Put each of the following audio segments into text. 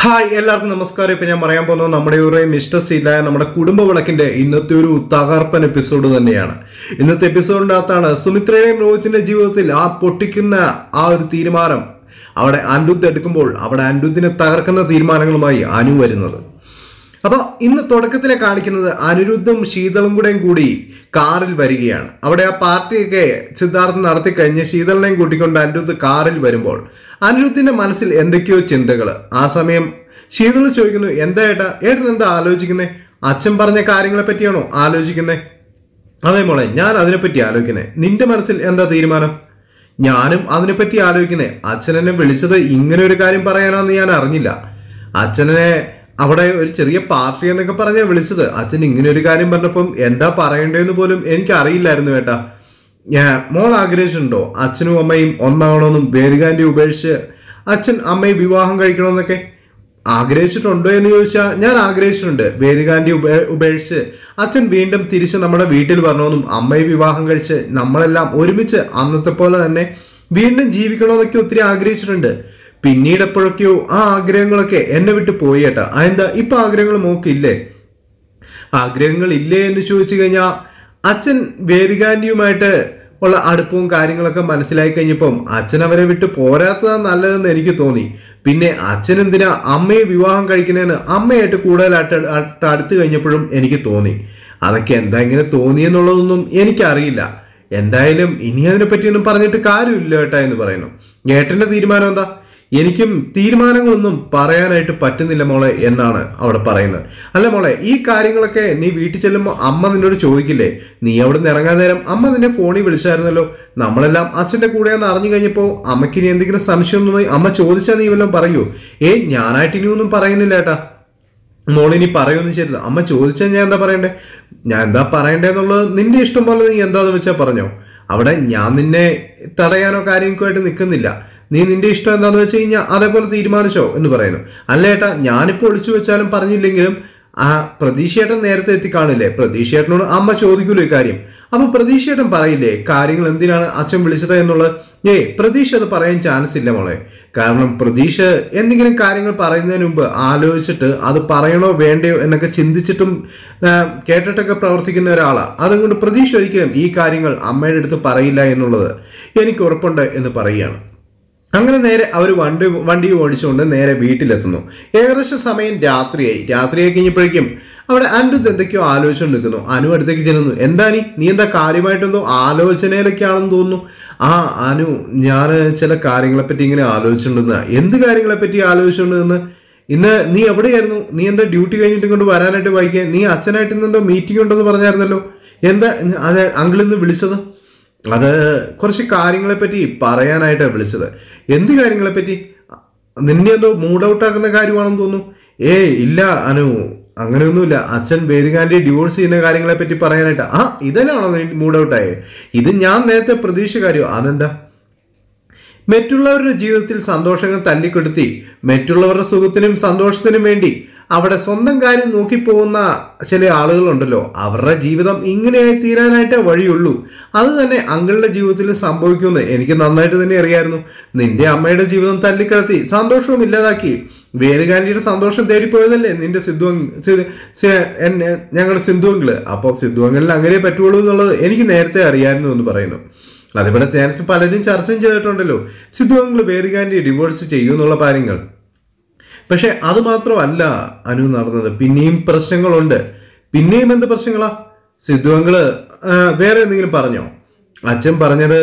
hi എല്ലാവർക്കും നമസ്കാരം ഇപ്പൊ ഞാൻ പറയാൻ പോകുന്നത് നമ്മുടെ ഒരു മിസ്റ്റർ സീലായ നമ്മുടെ കുടുംബ വിളക്കിന്റെ ഇന്നത്തെ ഒരു തകർപ്പൻ എപ്പിസോഡ് തന്നെയാണ് ഇന്നത്തെ എപ്പിസോഡിന്റെ അകത്താണ് സുമിത്രയുടെയും രോഹിത്തിന്റെ ജീവിതത്തിൽ ആ പൊട്ടിക്കുന്ന ആ ഒരു തീരുമാനം അവിടെ അനിരുദ്ധ് എടുക്കുമ്പോൾ അവിടെ അനിരുദ്ധിനെ തകർക്കുന്ന തീരുമാനങ്ങളുമായി അനു വരുന്നത് അപ്പൊ ഇന്ന് തുടക്കത്തിലെ കാണിക്കുന്നത് അനിരുദ്ധും ശീതളും കൂടെയും കൂടി കാറിൽ വരികയാണ് അവിടെ ആ പാർട്ടിയൊക്കെ സിദ്ധാർത്ഥ് നടത്തി കഴിഞ്ഞ് ശീതളിനെയും കൂട്ടിക്കൊണ്ട് അനിരുദ്ധ് കാറിൽ വരുമ്പോൾ അനിരുദ്ധിന്റെ മനസ്സിൽ എന്തൊക്കെയോ ചിന്തകൾ ആ സമയം ശീതൾ ചോദിക്കുന്നു എന്താ ഏട്ടാ ഏട്ടൻ എന്താ ആലോചിക്കുന്നേ അച്ഛൻ പറഞ്ഞ കാര്യങ്ങളെ പറ്റിയാണോ ആലോചിക്കുന്നേ അതെ മോളെ ഞാൻ അതിനെപ്പറ്റി ആലോചിക്കുന്നേ നിന്റെ മനസ്സിൽ എന്താ തീരുമാനം ഞാനും അതിനെപ്പറ്റി ആലോചിക്കുന്നേ അച്ഛൻ എന്നെ വിളിച്ചത് ഇങ്ങനെ ഒരു കാര്യം പറയാനാന്ന് ഞാൻ അറിഞ്ഞില്ല അച്ഛനെ അവിടെ ഒരു ചെറിയ പാർട്ടി എന്നൊക്കെ പറഞ്ഞാ വിളിച്ചത് അച്ഛൻ ഇങ്ങനെ ഒരു കാര്യം പറഞ്ഞപ്പം എന്താ പറയണ്ടേന്ന് പോലും എനിക്ക് അറിയില്ലായിരുന്നു ഏട്ടാ ഞാൻ മോൾ ആഗ്രഹിച്ചിട്ടുണ്ടോ അച്ഛനും അമ്മയും ഒന്നാവണമെന്നും വേദികാന്റെ ഉപേക്ഷിച്ച് അച്ഛൻ അമ്മയെ വിവാഹം കഴിക്കണമെന്നൊക്കെ ആഗ്രഹിച്ചിട്ടുണ്ടോ എന്ന് ചോദിച്ചാൽ ഞാൻ ആഗ്രഹിച്ചിട്ടുണ്ട് വേദികാന്റെ ഉപേ ഉപേക്ഷിച്ച് അച്ഛൻ വീണ്ടും തിരിച്ച് നമ്മുടെ വീട്ടിൽ വരണമെന്നും അമ്മയെ വിവാഹം കഴിച്ച് നമ്മളെല്ലാം ഒരുമിച്ച് അന്നത്തെ പോലെ തന്നെ വീണ്ടും ജീവിക്കണമെന്നൊക്കെ ഒത്തിരി ആഗ്രഹിച്ചിട്ടുണ്ട് പിന്നീട് എപ്പോഴൊക്കെയോ ആ ആഗ്രഹങ്ങളൊക്കെ എന്നെ വിട്ട് പോയി ഏട്ടാ അതെന്താ ഇപ്പൊ ആഗ്രഹങ്ങൾ മോക്കില്ലേ ആഗ്രഹങ്ങൾ ഇല്ലേ എന്ന് ചോദിച്ചു കഴിഞ്ഞാൽ അച്ഛൻ വേദികാന്റിയുമായിട്ട് ഉള്ള അടുപ്പവും കാര്യങ്ങളൊക്കെ മനസ്സിലായി കഴിഞ്ഞപ്പം അച്ഛൻ അവരെ വിട്ട് പോരാത്തതാണ് നല്ലതെന്ന് എനിക്ക് തോന്നി പിന്നെ അച്ഛൻ എന്തിനാ അമ്മയെ വിവാഹം കഴിക്കുന്നതെന്ന് അമ്മയായിട്ട് കൂടുതലായിട്ട് അട്ട് അടുത്ത് കഴിഞ്ഞപ്പോഴും എനിക്ക് തോന്നി അതൊക്കെ എന്താ ഇങ്ങനെ തോന്നിയെന്നുള്ളതൊന്നും എനിക്കറിയില്ല എന്തായാലും ഇനി അതിനെ പറ്റിയൊന്നും പറഞ്ഞിട്ട് കാര്യമില്ല ഏട്ടാ എന്ന് പറയുന്നു ഏട്ടന്റെ തീരുമാനം എന്താ എനിക്കും തീരുമാനങ്ങളൊന്നും പറയാനായിട്ട് പറ്റുന്നില്ല മോളെ എന്നാണ് അവിടെ പറയുന്നത് അല്ല മോളെ ഈ കാര്യങ്ങളൊക്കെ നീ വീട്ടിൽ ചെല്ലുമ്പോൾ അമ്മ നിന്നോട് ചോദിക്കില്ലേ നീ അവിടെ നിന്ന് ഇറങ്ങാൻ നേരം അമ്മ നിന്നെ ഫോണിൽ വിളിച്ചായിരുന്നല്ലോ നമ്മളെല്ലാം അച്ഛന്റെ കൂടെയാന്ന് അറിഞ്ഞു കഴിഞ്ഞപ്പോൾ അമ്മയ്ക്ക് ഇനി എന്തെങ്കിലും സംശയം തോന്നി അമ്മ ചോദിച്ചാൽ നീ വല്ലതും പറയൂ ഏ ഞാനായിട്ട് ഇനിയൊന്നും പറയുന്നില്ല ഏട്ടാ മോളിനി പറയുമെന്ന് ചെയ്യരുത് അമ്മ ചോദിച്ചാൽ ഞാൻ എന്താ പറയണ്ടേ ഞാൻ എന്താ പറയണ്ടേന്നുള്ളത് നിന്റെ ഇഷ്ടം പോലെ നീ എന്താന്ന് വെച്ചാൽ പറഞ്ഞോ അവിടെ ഞാൻ നിന്നെ തടയാനോ കാര്യങ്ങൾക്കുമായിട്ട് നിൽക്കുന്നില്ല നീ നിന്റെ ഇഷ്ടം എന്താന്ന് വെച്ച് കഴിഞ്ഞാൽ അതേപോലെ തീരുമാനിച്ചോ എന്ന് പറയുന്നു അല്ല ഏട്ടാ ഞാനിപ്പോൾ ഒളിച്ചു വെച്ചാലും പറഞ്ഞില്ലെങ്കിലും ആ പ്രതീക്ഷയേട്ടൻ നേരത്തെ എത്തിക്കാണില്ലേ പ്രതീക്ഷയേട്ടനോട് അമ്മ ചോദിക്കൂലോ ഈ കാര്യം അപ്പൊ പ്രതീക്ഷയേട്ടൻ പറയില്ലേ കാര്യങ്ങൾ എന്തിനാണ് അച്ഛൻ വിളിച്ചത് എന്നുള്ളത് ഏ പ്രതീക്ഷ അത് പറയാൻ ചാൻസ് ഇല്ല മോളെ കാരണം പ്രതീക്ഷ എന്തെങ്കിലും കാര്യങ്ങൾ പറയുന്നതിന് മുമ്പ് ആലോചിച്ചിട്ട് അത് പറയണോ വേണ്ടയോ എന്നൊക്കെ ചിന്തിച്ചിട്ടും ആ, കേട്ടിട്ടൊക്കെ പ്രവർത്തിക്കുന്ന ഒരാളാണ് അതുകൊണ്ട് പ്രതീക്ഷ ഒരിക്കലും ഈ കാര്യങ്ങൾ അമ്മയുടെ അടുത്ത് പറയില്ല എന്നുള്ളത് എനിക്ക് ഉറപ്പുണ്ട് എന്ന് പറയുകയാണ് അങ്ങനെ നേരെ അവർ വണ്ടി വണ്ടി ഓടിച്ചുകൊണ്ട് നേരെ വീട്ടിലെത്തുന്നു ഏകദേശം സമയം രാത്രിയായി രാത്രിയായി കഴിഞ്ഞപ്പോഴേക്കും അവിടെ അനിരുദ്ധ് എന്തൊക്കെയോ ആലോചിച്ചുകൊണ്ട് നിൽക്കുന്നു അനു അടുത്തേക്ക് ചെല്ലുന്നു എന്താ നീ നീ എന്താ കാര്യമായിട്ടെന്തോ ആലോചനയിലൊക്കെയാണെന്ന് തോന്നുന്നു ആ അനു ഞാൻ ചില കാര്യങ്ങളെ പറ്റി ഇങ്ങനെ ആലോചിച്ചുകൊണ്ടിരുന്ന എന്ത് കാര്യങ്ങളെ പറ്റി ആലോചിച്ചുകൊണ്ടിരുന്ന് ഇന്ന് നീ എവിടെയായിരുന്നു നീ എന്താ ഡ്യൂട്ടി കഴിഞ്ഞിട്ട് ഇങ്ങോട്ട് വരാനായിട്ട് വൈകിയ നീ അച്ഛനായിട്ട് ഇന്ന് എന്തോ മീറ്റിംഗ് ഉണ്ടെന്ന് പറഞ്ഞായിരുന്നല്ലോ എന്താ അത് അങ്കിൾ ഇന്ന് വിളിച്ചത് അത് കുറച്ച് കാര്യങ്ങളെ പറ്റി പറയാനായിട്ടാണ് വിളിച്ചത് എന്ത് കാര്യങ്ങളെ പറ്റി നിന്നെ എന്തോ മൂഡ് ഔട്ട് ആക്കുന്ന കാര്യമാണെന്ന് തോന്നുന്നു ഏ ഇല്ല അനു അങ്ങനെയൊന്നുമില്ല അച്ഛൻ വേദികാന്റെ ഡിവോഴ്സ് ചെയ്യുന്ന കാര്യങ്ങളെ പറ്റി പറയാനായിട്ട് ആ ഇതന്നെയാണോ മൂഡ് ഔട്ട് ആയത് ഇത് ഞാൻ നേരത്തെ പ്രതീക്ഷ കാര്യം അതെന്താ മറ്റുള്ളവരുടെ ജീവിതത്തിൽ സന്തോഷങ്ങൾ തല്ലിക്കൊടുത്തി മറ്റുള്ളവരുടെ സുഖത്തിനും സന്തോഷത്തിനും വേണ്ടി അവിടെ സ്വന്തം കാര്യം നോക്കിപ്പോകുന്ന ചില ആളുകളുണ്ടല്ലോ അവരുടെ ജീവിതം ഇങ്ങനെയായി തീരാനായിട്ടേ വഴിയുള്ളൂ അത് തന്നെ അങ്കിളുടെ ജീവിതത്തിൽ സംഭവിക്കുമെന്ന് എനിക്ക് നന്നായിട്ട് തന്നെ അറിയായിരുന്നു നിന്റെ അമ്മയുടെ ജീവിതം തല്ലിക്കിടത്തി സന്തോഷവും ഇല്ലാതാക്കി വേലുകാന്റിയുടെ സന്തോഷം തേടിപ്പോയതല്ലേ നിന്റെ സിദ്ധു അങ്- സി- സി- എന്നെ ഞങ്ങളുടെ സിന്ധു അങ്കിള് അപ്പോൾ സിദ്ധു അങ്കിളിന് അങ്ങനെ പറ്റുള്ളൂ എന്നുള്ളത് എനിക്ക് നേരത്തെ അറിയായിരുന്നു എന്ന് പറയുന്നു അതിവിടെ നേരത്തെ പലരും ചർച്ചയും ചെയ്തിട്ടുണ്ടല്ലോ സിദ്ധു അങ്കിള് വേദികാന്റെ ഡിവോഴ്സ് ചെയ്യുമെന്നുള്ള കാര്യങ്ങൾ പക്ഷെ അത് മാത്രമല്ല അനു നടന്നത് പിന്നെയും പ്രശ്നങ്ങളുണ്ട് പിന്നെയും എന്ത് പ്രശ്നങ്ങളാ സിദ്ധു അങ്കിള് ആ, വേറെ എന്തെങ്കിലും പറഞ്ഞോ അച്ഛൻ പറഞ്ഞത്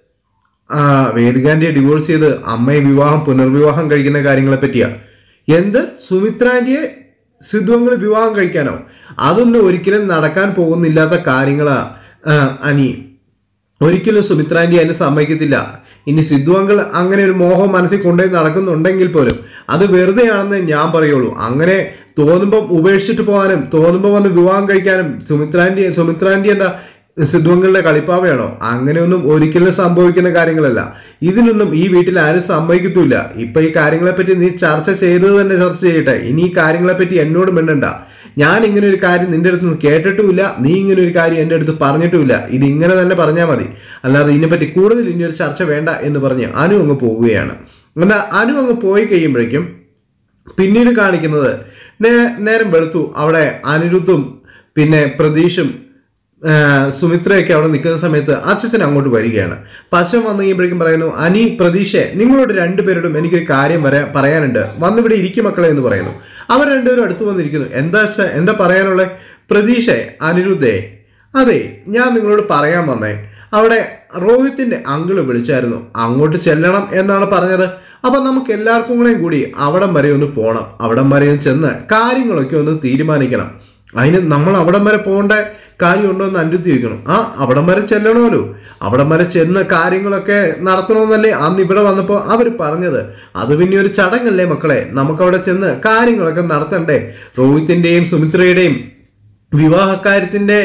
ആ വേദികാന്റിയെ ഡിവോഴ്സ് ചെയ്ത് അമ്മയെ വിവാഹം പുനർവിവാഹം കഴിക്കുന്ന കാര്യങ്ങളെ പറ്റിയാ എന്ത് സുമിത്രാന്റിയെ സിദ്ധു അങ്കിള് വിവാഹം കഴിക്കാനോ അതൊന്നും ഒരിക്കലും നടക്കാൻ പോകുന്നില്ലാത്ത കാര്യങ്ങളാ ആ, അനി ഒരിക്കലും സുമിത്രാന്റി അതിന് സമ്മതിക്കത്തില്ല ഇനി സിദ്ധു അങ്കിൾ അങ്ങനെ ഒരു മോഹം മനസ്സിൽ കൊണ്ടുപോയി നടക്കുന്നുണ്ടെങ്കിൽ പോലും അത് വെറുതെയാണെന്ന് ഞാൻ പറയുള്ളൂ അങ്ങനെ തോന്നുമ്പം ഉപേക്ഷിച്ചിട്ട് പോകാനും തോന്നുമ്പോൾ വന്ന് വിവാഹം കഴിക്കാനും സുമിത്രാന്റി സുമിത്രാന്റി എന്താ സിദ്ധു അങ്കിളിന്റെ കളിപ്പാവയാണോ അങ്ങനെയൊന്നും ഒരിക്കലും സംഭവിക്കുന്ന കാര്യങ്ങളല്ല ഇതിനൊന്നും ഈ വീട്ടിൽ ആരും സമ്മതിക്കത്തില്ല ഇപ്പൊ ഈ കാര്യങ്ങളെ പറ്റി നീ ചർച്ച ചെയ്തത് തന്നെ ചർച്ച ചെയ്യട്ടെ ഇനി ഈ കാര്യങ്ങളെ പറ്റി എന്നോട് മിണ്ടണ്ട ഞാൻ ഇങ്ങനെ ഒരു കാര്യം നിന്റെ അടുത്ത് നിന്ന് കേട്ടിട്ടുമില്ല നീ ഇങ്ങനെ ഒരു കാര്യം എൻ്റെ അടുത്ത് പറഞ്ഞിട്ടുമില്ല ഇത് ഇങ്ങനെ തന്നെ പറഞ്ഞാൽ മതി അല്ലാതെ ഇതിനെപ്പറ്റി കൂടുതൽ ഇനി ഒരു ചർച്ച വേണ്ട എന്ന് പറഞ്ഞ് അനു അങ്ങ് പോവുകയാണ് എന്നാൽ അനു അങ്ങ് പോയി കഴിയുമ്പോഴേക്കും പിന്നീട് കാണിക്കുന്നത് നേ- നേരം വെളുത്തു അവിടെ അനിരുദ്ധും പിന്നെ പ്രതീഷും ആ, സുമിത്രയൊക്കെ അവിടെ നിൽക്കുന്ന സമയത്ത് അച്ഛൻ അങ്ങോട്ട് വരികയാണ് പശം വന്നു കഴിയുമ്പോഴേക്കും പറയുന്നു അനി പ്രതീക്ഷ നിങ്ങളോട് രണ്ടുപേരോടും എനിക്കൊരു കാര്യം വരാ പറയാനുണ്ട് വന്നിവിടെ ഇരിക്കും മക്കളെ എന്ന് പറയുന്നു അവർ രണ്ടുപേരും അടുത്ത് വന്നിരിക്കുന്നു എന്താ അച്ഛാ എന്താ പറയാനുള്ളത് പ്രതീക്ഷ അനിരുദ്ധേ അതെ ഞാൻ നിങ്ങളോട് പറയാൻ വന്നേ അവിടെ റോഹിത്തിന്റെ അങ്കിള് വിളിച്ചായിരുന്നു അങ്ങോട്ട് ചെല്ലണം എന്നാണ് പറഞ്ഞത് അപ്പൊ നമുക്ക് എല്ലാവർക്കും കൂടെയും കൂടി അവിടം വരെ ഒന്ന് പോകണം അവിടം വരെ ഒന്ന് ചെന്ന് കാര്യങ്ങളൊക്കെ ഒന്ന് തീരുമാനിക്കണം അതിന് നമ്മൾ അവിടം വരെ പോകേണ്ട കാര്യമുണ്ടോ എന്ന് അന്വേഷിച്ച് ചോദിക്കണം ആ അവിടം വരെ ചെല്ലണമല്ലോ അവിടം വരെ ചെന്ന് കാര്യങ്ങളൊക്കെ നടത്തണമെന്നല്ലേ അന്ന് ഇവിടെ വന്നപ്പോൾ അവർ പറഞ്ഞത് അത് പിന്നെ ഒരു ചടങ്ങല്ലേ മക്കളെ നമുക്കവിടെ ചെന്ന് കാര്യങ്ങളൊക്കെ നടത്തണ്ടേ റോഹിത്തിന്റെയും സുമിത്രയുടെയും വിവാഹക്കാര്യത്തിന്റെ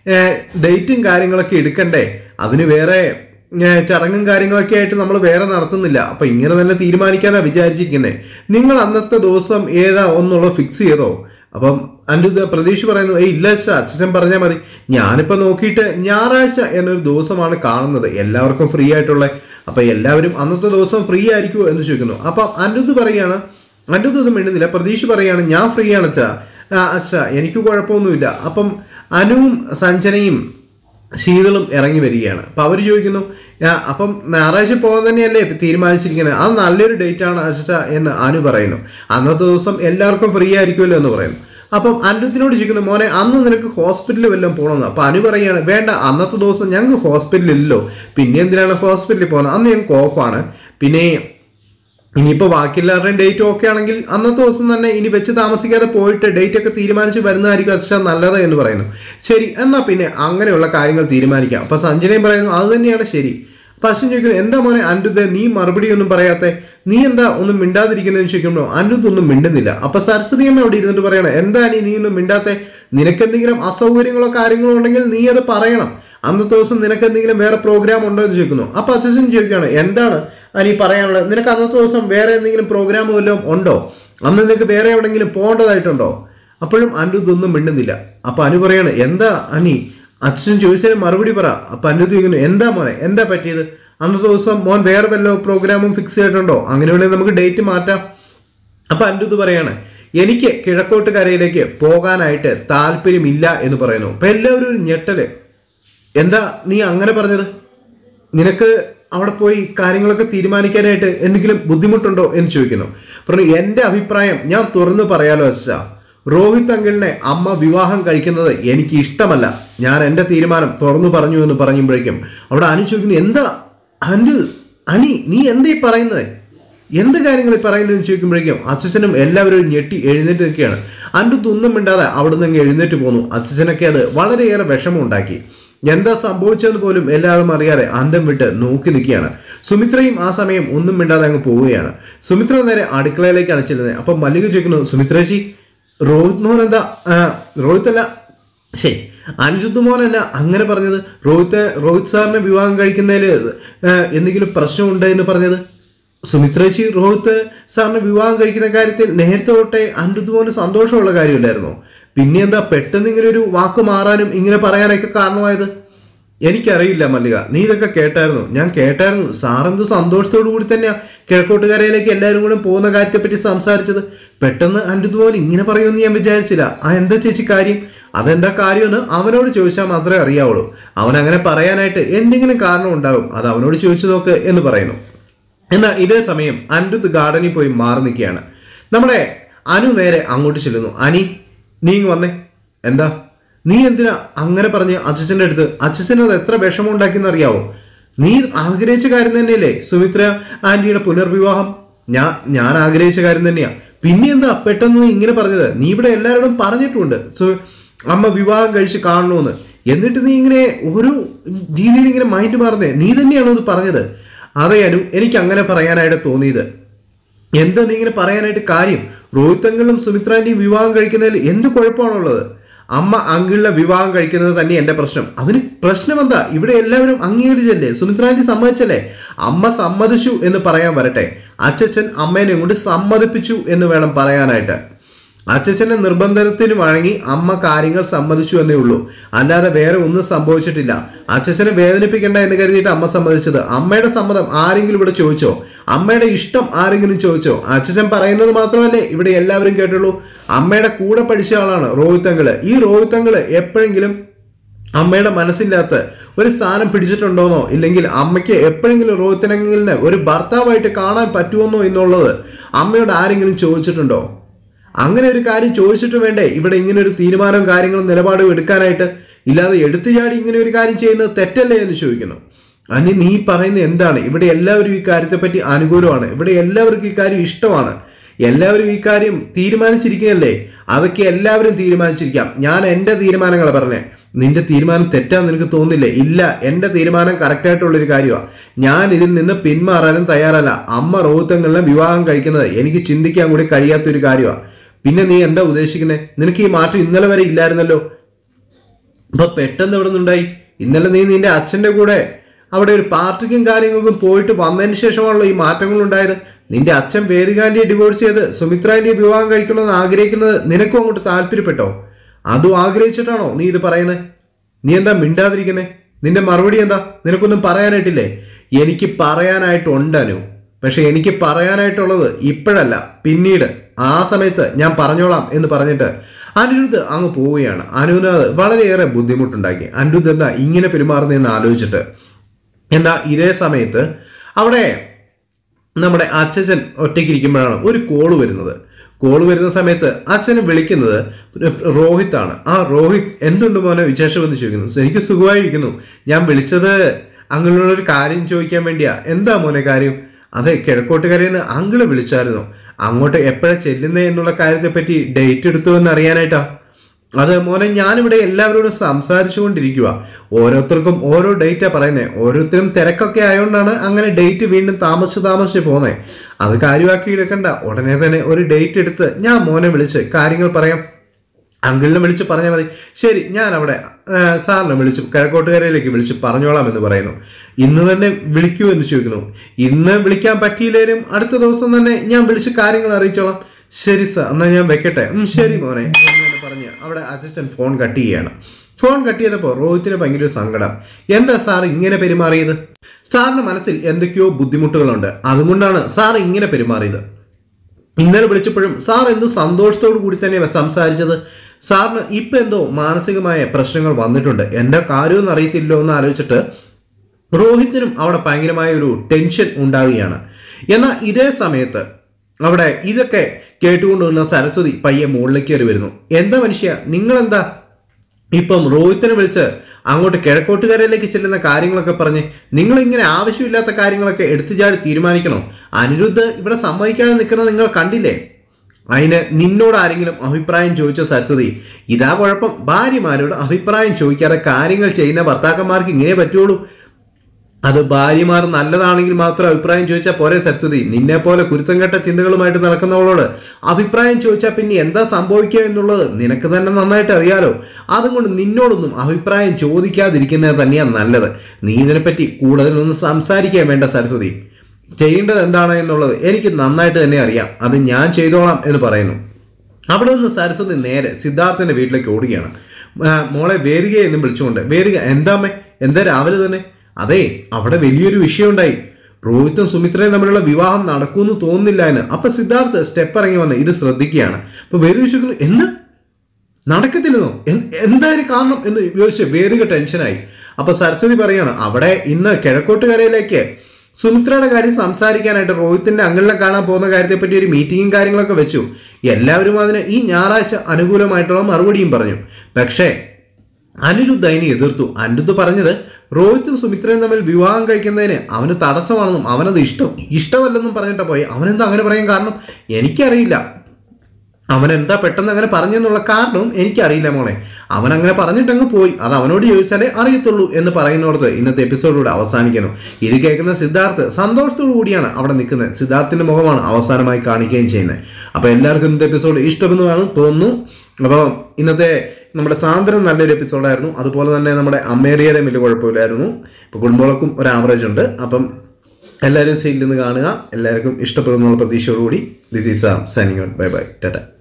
ഡേറ്റും കാര്യങ്ങളൊക്കെ എടുക്കണ്ടേ അതിന് വേറെ ഏ, ചടങ്ങും കാര്യങ്ങളൊക്കെ ആയിട്ട് നമ്മൾ വേറെ നടത്തുന്നില്ല അപ്പൊ ഇങ്ങനെ തന്നെ തീരുമാനിക്കാനാ വിചാരിച്ചിരിക്കുന്നത് നിങ്ങൾ അന്നത്തെ ദിവസം ഏതാ ഒന്നുള്ള ഫിക്സ് ചെയ്തോ അപ്പം അൻ്റെ പ്രതീക്ഷ പറയുന്നു ഏയ് ഇല്ല അച്ഛാ അച്ഛൻ പറഞ്ഞാൽ മതി ഞാനിപ്പോ നോക്കിയിട്ട് ഞായറാഴ്ച എന്നൊരു ദിവസമാണ് കാണുന്നത് എല്ലാവർക്കും ഫ്രീ ആയിട്ടുള്ള അപ്പൊ എല്ലാവരും അന്നത്തെ ദിവസം ഫ്രീ ആയിരിക്കുമോ എന്ന് ചോദിക്കുന്നു അപ്പം അനിരുദ്ധ് പറയാണ് അനിരുദ്ധ് ഒന്നും മിണ്ടുന്നില്ല പ്രതീക്ഷ പറയാണ് ഞാൻ ഫ്രീ ആണ് അച്ഛാ ആ, അച്ഛാ എനിക്ക് കുഴപ്പമൊന്നുമില്ല അപ്പം അനുവും സഞ്ജനയും ശീതളും ഇറങ്ങി വരികയാണ് അപ്പൊ അവർ ചോദിക്കുന്നു "ആ, അപ്പം ഞായറാഴ്ച പോകാൻ തന്നെയല്ലേ തീരുമാനിച്ചിരിക്കുന്നത് അത് നല്ലൊരു ഡേറ്റ് ആണ് അച്ഛ എന്ന് അനു പറയുന്നു അന്നത്തെ ദിവസം എല്ലാവർക്കും ഫ്രീ ആയിരിക്കുമല്ലോ എന്ന് പറയുന്നു അപ്പം അനിരുദ്ധിനോട് ചോദിക്കുന്നു മോനെ അന്ന് നിനക്ക് ഹോസ്പിറ്റലിൽ വല്ലതും പോകണമെന്ന് അപ്പൊ അനു പറയാണ് വേണ്ട അന്നത്തെ ദിവസം ഞങ്ങൾക്ക് ഹോസ്പിറ്റലിൽ ഇല്ലല്ലോ പിന്നെ എന്തിനാണ് ഹോസ്പിറ്റലിൽ പോകുന്നത് അന്ന് ഞങ്ങൾക്ക് ഓഫാണ് പിന്നെ ഇനിയിപ്പോ ബാക്കിയെല്ലാവരുടെയും ഡേറ്റ് ഓക്കെ ആണെങ്കിൽ അന്നത്തെ ദിവസം തന്നെ ഇനി വെച്ച് താമസിക്കാതെ പോയിട്ട് ഡേറ്റ് ഒക്കെ തീരുമാനിച്ച് വരുന്നതായിരിക്കും അച്ഛാ നല്ലത് എന്ന് പറയുന്നു ശരി എന്നാ പിന്നെ അങ്ങനെയുള്ള കാര്യങ്ങൾ തീരുമാനിക്കാം അപ്പൊ സഞ്ജനയും പറയുന്നു അത് തന്നെയാണ് ശരി അപ്പൊ അശ്വിൻ ചോദിക്കുന്നു എന്താ മോനെ അനിരുദ്ധ നീ മറുപടി ഒന്നും പറയാത്തെ നീ എന്താ ഒന്നും മിണ്ടാതിരിക്കുന്നതെന്ന് ചോദിക്കുമ്പോൾ അനിരുദ്ധ ഒന്നും മിണ്ടുന്നില്ല അപ്പൊ സരസ്വതി അമ്മ അവിടെ ഇരുന്നിട്ട് പറയണം എന്താ നീ നീ ഒന്നും മിണ്ടാത്തെ നിനക്ക് എന്തെങ്കിലും അസൗകര്യങ്ങളോ കാര്യങ്ങളോ ഉണ്ടെങ്കിൽ നീ അത് പറയണം അന്നത്തെ ദിവസം നിനക്ക് എന്തെങ്കിലും വേറെ പ്രോഗ്രാം ഉണ്ടോ എന്ന് ചോദിക്കുന്നു അപ്പൊ അച്ഛൻ ചോദിക്കുകയാണ് എന്താണ് അനി പറയാനുള്ളത് നിനക്ക് അന്നത്തെ ദിവസം വേറെ എന്തെങ്കിലും പ്രോഗ്രാം വല്ലതും ഉണ്ടോ അന്ന് നിനക്ക് വേറെ എവിടെയെങ്കിലും പോകേണ്ടതായിട്ടുണ്ടോ അപ്പോഴും അനിരുദ്ധ ഒന്നും മിണ്ടുന്നില്ല അപ്പൊ അനു പറയാണ് എന്താ അനി അച്ഛൻ ചോദിച്ചതിന് മറുപടി പറ അപ്പൊ അനിരുദ്ധ ചോദിക്കുന്നു എന്താ മോനെ എന്താ പറ്റിയത് അന്നത്തെ ദിവസം മോൻ വേറെ വല്ല പ്രോഗ്രാമും ഫിക്സ് ചെയ്തിട്ടുണ്ടോ അങ്ങനെയാണെങ്കിൽ നമുക്ക് ഡേറ്റ് മാറ്റാം അപ്പൊ അനിരുദ്ധ പറയാണ് എനിക്ക് കിഴക്കോട്ട് കരയിലേക്ക് പോകാനായിട്ട് താല്പര്യമില്ല എന്ന് പറയുന്നു അപ്പൊ എല്ലാവരും ഒരു ഞെട്ടല് എന്താ നീ അങ്ങനെ പറഞ്ഞത് നിനക്ക് അവിടെ പോയി കാര്യങ്ങളൊക്കെ തീരുമാനിക്കാനായിട്ട് എന്തെങ്കിലും ബുദ്ധിമുട്ടുണ്ടോ എന്ന് ചോദിക്കുന്നു പറഞ്ഞു എന്റെ അഭിപ്രായം ഞാൻ തുറന്നു പറയാലോ അച്ഛാ രോഹിത് അങ്കിളിനെ അമ്മ വിവാഹം കഴിക്കുന്നത് എനിക്ക് ഇഷ്ടമല്ല ഞാൻ എന്റെ തീരുമാനം തുറന്നു പറഞ്ഞു എന്ന് പറയുമ്പോഴേക്കും അവിടെ അനു ചോദിക്കുന്നു എന്താ അനു അനി നീ എന്താ ഈ പറയുന്നത് എന്ത് കാര്യങ്ങൾ ഈ പറയുന്നതെന്ന് ചോദിക്കുമ്പോഴേക്കും അച്ഛനും എല്ലാവരും ഞെട്ടി എഴുന്നേറ്റ് നിൽക്കുകയാണ് അൻ്റെ ഒന്നും മിണ്ടാതെ അവിടുന്ന് അങ്ങ് എഴുന്നേറ്റ് പോന്നു അച്ഛനൊക്കെ അത് വളരെയേറെ വിഷമം ഉണ്ടാക്കി എന്താ സംഭവിച്ചതെന്ന് പോലും എല്ലാവരും അറിയാതെ അന്തം വിട്ട് നോക്കി നിൽക്കുകയാണ് സുമിത്രയും ആ സമയം ഒന്നും മിണ്ടാതെ അങ്ങ് പോവുകയാണ് സുമിത്ര നേരെ അടുക്കളയിലേക്കാണ് ചെല്ലുന്നത് അപ്പൊ മല്ലിക ചോദിക്കുന്നു സുമിത്രേശി രോഹിത് മോഹൻ എന്താ ആ, രോഹിത് അല്ല ശരി അനിരുദ്ധ മോഹനല്ല അങ്ങനെ പറഞ്ഞത് രോഹിത് രോഹിത് സാറിനെ വിവാഹം കഴിക്കുന്നതിൽ എന്തെങ്കിലും പ്രശ്നമുണ്ട് എന്ന് പറഞ്ഞത് സുമിത്രേശി രോഹിത് സാറിന് വിവാഹം കഴിക്കുന്ന കാര്യത്തിൽ നേരത്തെ തൊട്ടേ അനിരുദ്ധ മോഹന് സന്തോഷമുള്ള കാര്യമില്ലായിരുന്നോ പിന്നെ എന്താ പെട്ടെന്ന് ഇങ്ങനെ ഒരു വാക്ക് മാറാനും ഇങ്ങനെ പറയാനൊക്കെ കാരണമായത് എനിക്കറിയില്ല മല്ലിക നീ ഇതൊക്കെ കേട്ടായിരുന്നു ഞാൻ കേട്ടായിരുന്നു സാറെന്ത് സന്തോഷത്തോടു കൂടി തന്നെയാ കിഴക്കോട്ടുകരയിലേക്ക് എല്ലാവരും കൂടെ പോകുന്ന കാര്യത്തെപ്പറ്റി സംസാരിച്ചത് പെട്ടെന്ന് അനിരുദ്ധ മോഹൻ ഇങ്ങനെ പറയുമെന്ന് ഞാൻ വിചാരിച്ചില്ല ആ എന്താ ചേച്ചി കാര്യം അതെന്താ കാര്യമെന്ന് അവനോട് ചോദിച്ചാൽ മാത്രമേ അറിയാവുള്ളൂ അവൻ അങ്ങനെ പറയാനായിട്ട് എന്തെങ്കിലും കാരണം ഉണ്ടാകും അത് അവനോട് ചോദിച്ചു നോക്ക് എന്ന് പറയുന്നു എന്നാൽ ഇതേ സമയം അനിരുദ്ധ് ഗാർഡനിൽ പോയി മാറി നിൽക്കുകയാണ് നമ്മുടെ അനു നേരെ അങ്ങോട്ട് ചെല്ലുന്നു അനി നീ ഇങ്ങ് വന്നേ എന്താ നീ എന്തിനാ അങ്ങനെ പറഞ്ഞ് അച്ഛൻ്റെ അടുത്ത് അച്ഛൻ അത് എത്ര വിഷമം ഉണ്ടാക്കിയെന്ന് അറിയാവോ നീ ആഗ്രഹിച്ച കാര്യം തന്നെയല്ലേ സുമിത്ര ആന്റിയുടെ പുനർവിവാഹം ഞാൻ ഞാൻ ആഗ്രഹിച്ച കാര്യം തന്നെയാ പിന്നെ എന്താ പെട്ടെന്ന് നീ ഇങ്ങനെ പറഞ്ഞത് നീ ഇവിടെ എല്ലാവരോടും പറഞ്ഞിട്ടുണ്ട് സു- അമ്മ വിവാഹം കഴിച്ച് കാണണമെന്ന് എന്നിട്ട് നീ ഇങ്ങനെ ഒരു രീതിയിൽ ഇങ്ങനെ മൈൻഡ് മാറുന്നേ നീ തന്നെയാണോ ഇത് പറഞ്ഞത് അറിയാനും എനിക്ക് അങ്ങനെ പറയാനായിട്ട് തോന്നിയത് എന്താ നീ ഇങ്ങനെ പറയാനായിട്ട് കാര്യം രോഹിത് അങ്കിളും സുമിത്രാന്റെയും വിവാഹം കഴിക്കുന്നതിൽ എന്ത് കുഴപ്പമാണുള്ളത് അമ്മ അങ്കിളിനെ വിവാഹം കഴിക്കുന്നത് തന്നെ എന്റെ പ്രശ്നം അതിന് പ്രശ്നം എന്താ ഇവിടെ എല്ലാവരും അംഗീകരിച്ചല്ലേ സുമിത്രാന്റി സമ്മതിച്ചല്ലേ അമ്മ സമ്മതിച്ചു എന്ന് പറയാൻ വരട്ടെ അച്ഛൻ അമ്മേനെ കൊണ്ട് സമ്മതിപ്പിച്ചു എന്ന് വേണം പറയാനായിട്ട് അച്ഛച്ചന്റെ നിർബന്ധത്തിന് വഴങ്ങി അമ്മ കാര്യങ്ങൾ സമ്മതിച്ചു എന്നേ ഉള്ളൂ അല്ലാതെ വേറെ ഒന്നും സംഭവിച്ചിട്ടില്ല അച്ഛച്ചനെ വേദനിപ്പിക്കണ്ട എന്ന് കരുതിയിട്ട് അമ്മ സമ്മതിച്ചത് അമ്മയുടെ സമ്മതം ആരെങ്കിലും ഇവിടെ ചോദിച്ചോ അമ്മയുടെ ഇഷ്ടം ആരെങ്കിലും ചോദിച്ചോ അച്ഛച്ചൻ പറയുന്നത് മാത്രമല്ലേ ഇവിടെ എല്ലാവരും കേട്ടുള്ളൂ അമ്മയുടെ കൂടെ പഠിച്ച ആളാണ് റോഹിത് അങ്കിള് ഈ റോഹിത് അങ്കിള് എപ്പോഴെങ്കിലും അമ്മയുടെ മനസ്സില്ലാത്ത ഒരു സ്ഥാനം പിടിച്ചിട്ടുണ്ടോന്നോ ഇല്ലെങ്കിൽ അമ്മയ്ക്ക് എപ്പോഴെങ്കിലും റോഹിത്തിനെങ്കിലിന് ഒരു ഭർത്താവായിട്ട് കാണാൻ പറ്റുമെന്നോ എന്നുള്ളത് അമ്മയോട് ആരെങ്കിലും ചോദിച്ചിട്ടുണ്ടോ അങ്ങനെ ഒരു കാര്യം ചോദിച്ചിട്ട് വേണ്ടേ ഇവിടെ ഇങ്ങനെ ഒരു തീരുമാനവും കാര്യങ്ങളും നിലപാടും എടുക്കാനായിട്ട് ഇല്ലാതെ എടുത്തു ചാടി ഇങ്ങനെ ഒരു കാര്യം ചെയ്യുന്നത് തെറ്റല്ലേ എന്ന് ചോദിക്കുന്നു അനി നീ പറയുന്നത് എന്താണ് ഇവിടെ എല്ലാവരും ഈ കാര്യത്തെപ്പറ്റി അനുകൂലമാണ് ഇവിടെ എല്ലാവർക്കും ഈ കാര്യം ഇഷ്ടമാണ് എല്ലാവരും ഈ കാര്യം തീരുമാനിച്ചിരിക്കുകയല്ലേ അതൊക്കെ എല്ലാവരും തീരുമാനിച്ചിരിക്കാം ഞാൻ എൻ്റെ തീരുമാനങ്ങൾ പറഞ്ഞേ നിന്റെ തീരുമാനം തെറ്റാന്ന് നിനക്ക് തോന്നില്ലേ ഇല്ല എൻ്റെ തീരുമാനം കറക്റ്റ് ആയിട്ടുള്ളൊരു കാര്യമാണ് ഞാൻ ഇതിൽ നിന്ന് പിന്മാറാനും തയ്യാറല്ല അമ്മ റോഹിത്തങ്ങളിലെ വിവാഹം കഴിക്കുന്നത് എനിക്ക് ചിന്തിക്കാൻ കൂടി കഴിയാത്തൊരു കാര്യമാണ് പിന്നെ നീ എന്താ ഉദ്ദേശിക്കുന്നത് നിനക്ക് ഈ മാറ്റം ഇന്നലെ വരെ ഇല്ലായിരുന്നല്ലോ അപ്പൊ പെട്ടെന്ന് എവിടെ നിന്നുണ്ടായി ഇന്നലെ നീ നിന്റെ അച്ഛന്റെ കൂടെ അവിടെ ഒരു പാർട്ടിക്കും കാര്യങ്ങൾക്കും പോയിട്ട് വന്നതിന് ശേഷമാണല്ലോ ഈ മാറ്റങ്ങൾ ഉണ്ടായത് നിന്റെ അച്ഛൻ വേദികാന്റിയെ ഡിവോഴ്സ് ചെയ്ത് സുമിത്രാന്റിയെ വിവാഹം കഴിക്കണമെന്ന് ആഗ്രഹിക്കുന്നത് നിനക്കും അങ്ങോട്ട് താല്പര്യപ്പെട്ടോ അതും ആഗ്രഹിച്ചിട്ടാണോ നീ ഇത് പറയുന്നത് നീ എന്താ മിണ്ടാതിരിക്കുന്നേ നിന്റെ മറുപടി എന്താ നിനക്കൊന്നും പറയാനായിട്ടില്ലേ എനിക്ക് പറയാനായിട്ടുണ്ട് അനു പക്ഷെ എനിക്ക് പറയാനായിട്ടുള്ളത് ഇപ്പോഴല്ല പിന്നീട് ആ സമയത്ത് ഞാൻ പറഞ്ഞോളാം എന്ന് പറഞ്ഞിട്ട് അനിരുദ്ധ് അങ്ങ് പോവുകയാണ് അനുവിന് അത് വളരെയേറെ ബുദ്ധിമുട്ടുണ്ടാക്കി അനിരുദ്ധ് എന്താ ഇങ്ങനെ പെരുമാറുന്നതെന്ന് ആലോചിച്ചിട്ട് എന്നാ ഇതേ സമയത്ത് അവിടെ നമ്മുടെ അച്ഛൻ ഒറ്റയ്ക്കിരിക്കുമ്പോഴാണ് ഒരു കോള് വരുന്നത് കോള് വരുന്ന സമയത്ത് അച്ഛനെ വിളിക്കുന്നത് റോഹിത്താണ് ആ രോഹിത് എന്തുണ്ട് മോനെ വിശേഷം എന്ന് ചോദിക്കുന്നു എനിക്ക് സുഖമായിരിക്കുന്നു ഞാൻ വിളിച്ചത് അങ്ങനെയുള്ള ഒരു കാര്യം ചോദിക്കാൻ വേണ്ടിയാ എന്താ മോനെ കാര്യം അതെ കിഴക്കോട്ടുകരയിൽ നിന്ന് അങ്കിള് വിളിച്ചായിരുന്നു അങ്ങോട്ട് എപ്പോഴാ ചെല്ലുന്നേ എന്നുള്ള കാര്യത്തെപ്പറ്റി ഡേറ്റ് എടുത്തു എന്ന് അറിയാനായിട്ടാ അത് മോനെ ഞാനിവിടെ എല്ലാവരോടും സംസാരിച്ചു കൊണ്ടിരിക്കുക ഓരോരുത്തർക്കും ഓരോ ഡേറ്റാ പറയുന്നത് ഓരോരുത്തരും തിരക്കൊക്കെ ആയതുകൊണ്ടാണ് അങ്ങനെ ഡേറ്റ് വീണ്ടും താമസിച്ച് താമസിച്ച് പോകുന്നത് അത് കാര്യമാക്കി എടുക്കണ്ട ഉടനെ തന്നെ ഒരു ഡേറ്റ് എടുത്ത് ഞാൻ മോനെ വിളിച്ച് കാര്യങ്ങൾ പറയാം അങ്കിളിനെ വിളിച്ച് പറഞ്ഞാൽ മതി ശരി ഞാൻ അവിടെ ആ, സാറിനെ വിളിച്ചു കിഴക്കോട്ടുകരയിലേക്ക് വിളിച്ച് പറഞ്ഞോളാം എന്ന് പറയുന്നു ഇന്ന് തന്നെ വിളിക്കൂ എന്ന് ചോദിക്കുന്നു ഇന്ന് വിളിക്കാൻ പറ്റിയില്ലേലും അടുത്ത ദിവസം തന്നെ ഞാൻ വിളിച്ച് കാര്യങ്ങൾ അറിയിച്ചോളാം ശരി സാർ എന്നാൽ ഞാൻ വെക്കട്ടെ ഉം, ശരി മോനെ എന്ന് പറഞ്ഞ് അവിടെ അസിസ്റ്റന്റ് ഫോൺ കട്ട് ചെയ്യാണ് ഫോൺ കട്ട് ചെയ്തപ്പോൾ റോഹിത്തിന് ഭയങ്കര ഒരു സങ്കടം എന്താ സാർ ഇങ്ങനെ പെരുമാറിയത് സാറിന്റെ മനസ്സിൽ എന്തൊക്കെയോ ബുദ്ധിമുട്ടുകളുണ്ട് അതുകൊണ്ടാണ് സാർ ഇങ്ങനെ പെരുമാറിയത് ഇന്നലെ വിളിച്ചപ്പോഴും സാർ എന്തോ സന്തോഷത്തോടു കൂടി തന്നെ സംസാരിച്ചത് സാറിന് ഇപ്പം എന്തോ മാനസികമായ പ്രശ്നങ്ങൾ വന്നിട്ടുണ്ട് എന്താ കാര്യമൊന്നും അറിയത്തില്ലോ എന്ന് ആലോചിച്ചിട്ട് റോഹിത്തിനും അവിടെ ഭയങ്കരമായ ഒരു ടെൻഷൻ ഉണ്ടാവുകയാണ് എന്നാൽ ഇതേ സമയത്ത് അവിടെ ഇതൊക്കെ കേട്ടുകൊണ്ടുവന്ന സരസ്വതി പയ്യെ മുകളിലേക്ക് കയറി വരുന്നു എന്താ മനുഷ്യ നിങ്ങളെന്താ ഇപ്പം റോഹിത്തിനെ വിളിച്ച് അങ്ങോട്ട് കിഴക്കോട്ടുകരയിലേക്ക് ചെല്ലുന്ന കാര്യങ്ങളൊക്കെ പറഞ്ഞ് നിങ്ങൾ ഇങ്ങനെ ആവശ്യമില്ലാത്ത കാര്യങ്ങളൊക്കെ എടുത്തു ചാടി തീരുമാനിക്കണോ അനിരുദ്ധ് ഇവിടെ സമ്മതിക്കാതെ നിൽക്കുന്നത് നിങ്ങൾ കണ്ടില്ലേ അതിന് നിന്നോട് ആരെങ്കിലും അഭിപ്രായം ചോദിച്ച സരസ്വതി ഇതാ കുഴപ്പം ഭാര്യമാരോട് അഭിപ്രായം ചോദിക്കാതെ കാര്യങ്ങൾ ചെയ്യുന്ന ഭർത്താക്കന്മാർക്ക് ഇങ്ങനെ പറ്റുള്ളൂ അത് ഭാര്യമാർ നല്ലതാണെങ്കിൽ മാത്രം അഭിപ്രായം ചോദിച്ചാൽ പോരെ സരസ്വതി നിന്നെ പോലെ കുരുത്തം കെട്ട ചിന്തകളുമായിട്ട് നടക്കുന്നവളോട് അഭിപ്രായം ചോദിച്ചാൽ പിന്നെ എന്താ സംഭവിക്കുക എന്നുള്ളത് നിനക്ക് തന്നെ നന്നായിട്ട് അറിയാലോ അതുകൊണ്ട് നിന്നോടൊന്നും അഭിപ്രായം ചോദിക്കാതിരിക്കുന്നത് തന്നെയാണ് നല്ലത് നീ ഇതിനെപ്പറ്റി കൂടുതലൊന്നും സംസാരിക്കാൻ വേണ്ട സരസ്വതി ചെയ്യേണ്ടത് എന്താണ് എന്നുള്ളത് എനിക്ക് നന്നായിട്ട് തന്നെ അറിയാം അത് ഞാൻ ചെയ്തോളാം എന്ന് പറയുന്നു അവിടെ നിന്ന് സരസ്വതി നേരെ സിദ്ധാർത്ഥന്റെ വീട്ടിലേക്ക് ഓടുകയാണ് ആ, മോളെ വേരിക എന്ന് വിളിച്ചുകൊണ്ട് വേരിക എന്താമ്മേ എന്താ രാവിലെ തന്നെ അതെ അവിടെ വലിയൊരു വിഷയം ഉണ്ടായി രോഹിത്തും സുമിത്രയും തമ്മിലുള്ള വിവാഹം നടക്കുമെന്ന് തോന്നുന്നില്ല എന്ന് അപ്പൊ സിദ്ധാർത്ഥ് സ്റ്റെപ്പ് ഇറങ്ങി വന്ന് ഇത് ശ്രദ്ധിക്കുകയാണ് അപ്പൊ വേരി ചോദിക്കുന്നു എന്ത് നടക്കത്തില്ലെന്നോ എന്ത്- എന്തായാലും കാരണം എന്ന് ചോദിച്ച് വേദിക ടെൻഷനായി അപ്പൊ സരസ്വതി പറയാണ് അവിടെ ഇന്ന് കിഴക്കോട്ടുകരയിലേക്ക് സുമിത്രയുടെ കാര്യം സംസാരിക്കാനായിട്ട് റോഹിത്തിന്റെ അങ്കിളിനെ കാണാൻ പോകുന്ന കാര്യത്തെ പറ്റി ഒരു മീറ്റിങ്ങും കാര്യങ്ങളൊക്കെ വെച്ചു എല്ലാവരും അതിന് ഈ ഞായറാഴ്ച അനുകൂലമായിട്ടുള്ള മറുപടിയും പറഞ്ഞു പക്ഷേ അനിരുദ്ധ അതിനെ എതിർത്തു അനിരുദ്ധ പറഞ്ഞത് രോഹിത്തും സുമിത്രയും തമ്മിൽ വിവാഹം കഴിക്കുന്നതിന് അവന് തടസ്സമാണെന്നും അവനത് ഇഷ്ടം ഇഷ്ടമല്ലെന്നും പറഞ്ഞിട്ടാ പോയി അവനെന്താ അങ്ങനെ പറയാൻ കാരണം എനിക്കറിയില്ല അവൻ എന്താ പെട്ടെന്ന് അങ്ങനെ പറഞ്ഞെന്നുള്ള കാരണവും എനിക്കറിയില്ല മോളെ അവൻ അങ്ങനെ പറഞ്ഞിട്ടങ്ങ് പോയി അത് അവനോട് ചോദിച്ചാലേ അറിയത്തുള്ളൂ എന്ന് പറയുന്നിടത്ത് ഇന്നത്തെ എപ്പിസോഡിലൂടെ അവസാനിക്കുന്നു ഇത് കേൾക്കുന്ന സിദ്ധാർത്ഥ് സന്തോഷത്തോടു കൂടിയാണ് അവിടെ നിൽക്കുന്നത് സിദ്ധാർത്ഥിന്റെ മുഖമാണ് അവസാനമായി കാണിക്കുകയും ചെയ്യുന്നത് അപ്പോൾ എല്ലാവർക്കും ഇന്നത്തെ എപ്പിസോഡ് ഇഷ്ടപ്പെടുന്നതാണ് തോന്നുന്നു അപ്പോൾ ഇന്നത്തെ നമ്മുടെ സാന്ദ്രം നല്ലൊരു എപ്പിസോഡായിരുന്നു അതുപോലെ തന്നെ നമ്മുടെ അമേരിയയുടെ വലിയ കുഴപ്പമില്ലായിരുന്നു ഇപ്പോൾ കുടുംബങ്ങൾക്കും ഒരു ആവറേജ് ഉണ്ട് അപ്പം എല്ലാവരും സൈഡിൽ നിന്ന് കാണുക എല്ലാവർക്കും ഇഷ്ടപ്പെടുന്നുള്ള പ്രതീക്ഷയോടുകൂടി this is Sam signing out bye bye Tata